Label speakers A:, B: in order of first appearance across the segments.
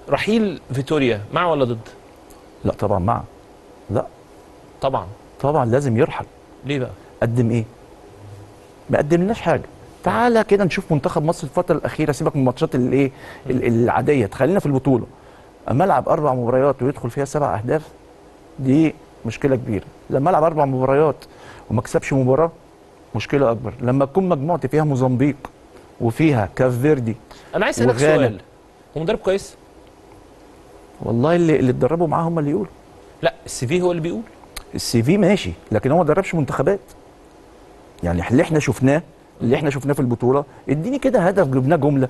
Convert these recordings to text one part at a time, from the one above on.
A: رحيل فيتوريا مع ولا ضد
B: لا طبعا مع لا
A: طبعا
B: طبعا لازم يرحل
A: ليه بقى
B: قدم ايه ما قدمناش حاجه تعالى كده نشوف منتخب مصر الفتره الاخيره سيبك من الماتشات الايه ال- العاديه خلينا في البطوله اما العب اربع مباريات ويدخل فيها سبع اهداف دي مشكله كبيره لما العب اربع مباريات وما اكسبش مباراه مشكله اكبر لما تكون مجموعتي فيها موزمبيق وفيها كاف فيردي
A: انا عايز اسالك
B: وغانا.
A: سؤال هو مدرب كويس
B: والله اللي اللي اتدربوا معاه هم اللي يقولوا
A: لا السي في هو اللي بيقول
B: السي في ماشي لكن هو ما دربش منتخبات يعني اللي احنا شفناه اللي احنا شفناه في البطوله اديني كده هدف جبناه جمله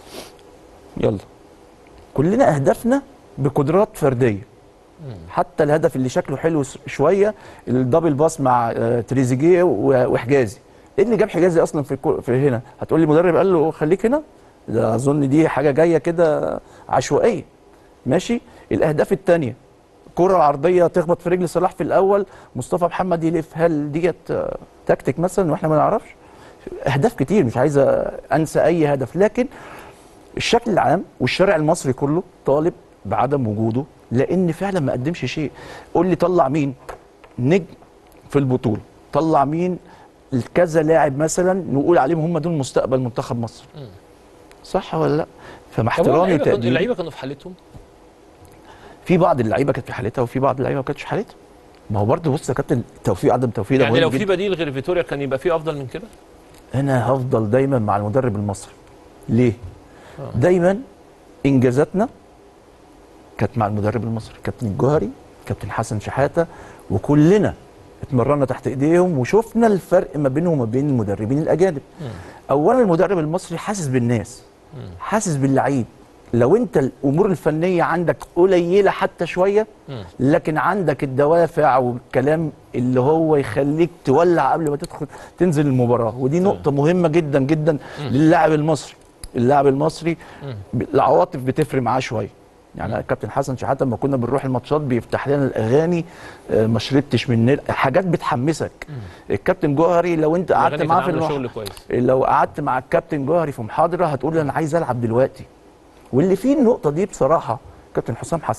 B: يلا كلنا اهدافنا بقدرات فرديه حتى الهدف اللي شكله حلو س- شويه الدبل باس مع آه، تريزيجيه و- وحجازي ايه اللي جاب حجازي اصلا في الكو- في هنا هتقول لي المدرب قال له خليك هنا ده اظن دي حاجه جايه كده عشوائيه ماشي الاهداف الثانيه كرة عرضية تخبط في رجل صلاح في الأول مصطفى محمد يلف هل ديت آه، تكتيك مثلا واحنا ما نعرفش أهداف كتير مش عايز أنسى أي هدف لكن الشكل العام والشارع المصري كله طالب بعدم وجوده لأن فعلا ما قدمش شيء قول لي طلع مين نجم في البطولة طلع مين كذا لاعب مثلا نقول عليهم هم دول مستقبل منتخب مصر صح ولا لا فمع
A: طب هو
B: احترامي
A: اللعيبه كانوا-
B: وتقديري
A: اللعيبه كانوا في حالتهم
B: في بعض اللعيبه كانت في حالتها وفي بعض اللعيبه ما كانتش في حالتها ما هو برضه بص يا كابتن توفيق عدم توفيق ده
A: يعني
B: مهم
A: لو في
B: جدا.
A: بديل غير فيتوريا كان يبقى في افضل من كده
B: انا هفضل دايما مع المدرب المصري ليه دايما انجازاتنا كانت مع المدرب المصري كابتن الجوهري كابتن حسن شحاته وكلنا اتمرنا تحت ايديهم وشفنا الفرق ما بينهم وما بين المدربين الاجانب اولا المدرب المصري حاسس بالناس حاسس باللعيب لو انت الامور الفنيه عندك قليله حتى شويه لكن عندك الدوافع والكلام اللي هو يخليك تولع قبل ما تدخل تنزل المباراه ودي نقطه مهمه جدا جدا للاعب المصري اللاعب المصري ب- العواطف بتفرق معاه شويه يعني كابتن حسن شحاته لما كنا بنروح الماتشات بيفتح لنا الاغاني آه، ما شربتش من نيل- حاجات بتحمسك الكابتن جوهري لو انت قعدت
A: الأغاني
B: معاه
A: كان
B: في
A: عاملة
B: المح...
A: شغل كويس
B: لو قعدت مع الكابتن جوهري في محاضره هتقول له انا عايز العب دلوقتي واللي فيه النقطه دي بصراحه كابتن حسام حسن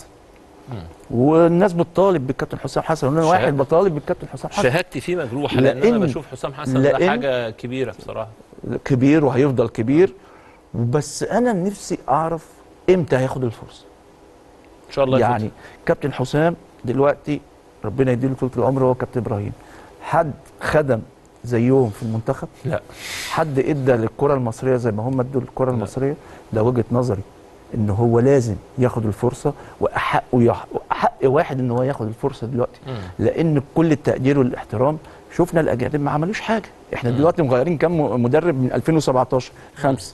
B: والناس بتطالب بالكابتن حسام حسن وانا
A: شهادة.
B: واحد بطالب بالكابتن حسام حسن
A: شهادتي فيه مجروحه لان انا
B: لأن-
A: بشوف حسام حسن ده
B: لأن-
A: حاجه كبيره بصراحه
B: كبير وهيفضل كبير بس انا نفسي اعرف امتى هياخد الفرصه
A: ان شاء الله يفوت.
B: يعني كابتن حسام دلوقتي ربنا يديله طول العمر هو كابتن ابراهيم حد خدم زيهم في المنتخب
A: لا
B: حد ادى للكره المصريه زي ما هم ادوا للكره المصريه ده وجهه نظري ان هو لازم ياخد الفرصه واحقه يح... احق واحد ان هو ياخد الفرصه دلوقتي
A: مم.
B: لان بكل التقدير والاحترام شفنا الاجانب ما عملوش حاجه احنا دلوقتي مغيرين كام مدرب من 2017 خمسه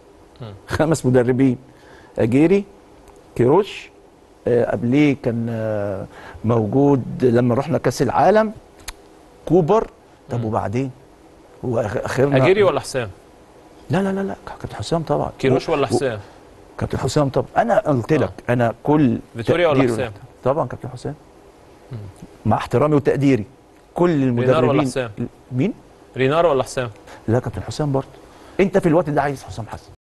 B: خمس مدربين اجيري كيروش آه، قبليه كان آه، موجود لما رحنا كاس العالم كوبر طب وبعدين هو آخ- اخرنا
A: اجيري ولا حسام
B: لا لا لا لا كابتن حسام طبعا
A: كيروش
B: و-
A: ولا
B: و-
A: حسام
B: كابتن حسام طبعا انا قلت لك انا كل
A: فيتوريا ولا
B: تقديري-
A: حسام؟
B: طبعا كابتن حسام مع احترامي وتقديري كل المدربين
A: ولا حسام؟
B: مين
A: رينار ولا حسام
B: لا كابتن حسام برضه انت في الوقت ده عايز حسام حسن